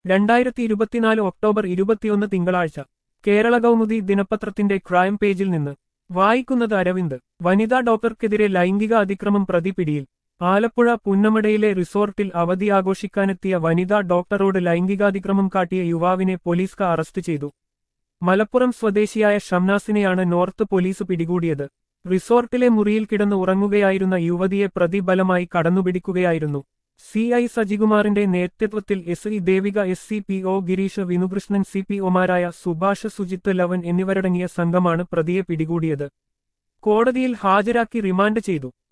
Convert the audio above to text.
രണ്ടായിരത്തി ഇരുപത്തിനാല് ഒക്ടോബർ ഇരുപത്തിയൊന്ന് തിങ്കളാഴ്ച കേരള കൗമുദി ദിനപത്രത്തിന്റെ ക്രൈം പേജിൽ നിന്ന് വായിക്കുന്നത് അരവിന്ദ് വനിതാ ഡോക്ടർക്കെതിരെ ലൈംഗിക അതിക്രമം പ്രതി പിടിയിൽ ആലപ്പുഴ പുന്നമടയിലെ റിസോർട്ടിൽ അവധി ആഘോഷിക്കാനെത്തിയ വനിതാ ഡോക്ടറോട് ലൈംഗികാതിക്രമം കാട്ടിയ യുവാവിനെ പോലീസ് അറസ്റ്റ് ചെയ്തു മലപ്പുറം സ്വദേശിയായ ഷംനാസിനെയാണ് നോർത്ത് പോലീസ് പിടികൂടിയത് റിസോർട്ടിലെ മുറിയിൽ കിടന്ന് ഉറങ്ങുകയായിരുന്ന യുവതിയെ പ്രതിബലമായി കടന്നുപിടിക്കുകയായിരുന്നു സി ഐ സജികുമാറിന്റെ നേതൃത്വത്തിൽ S I Devika S C P O Girish Vinukrishnan C P ഒമാരായ സുഭാഷ് സുജിത്ത് ലവൻ എന്നിവരടങ്ങിയ സംഘമാണ് പ്രതിയെ പിടികൂടിയത് കോടതിയിൽ ഹാജരാക്കി റിമാൻഡ് ചെയ്തു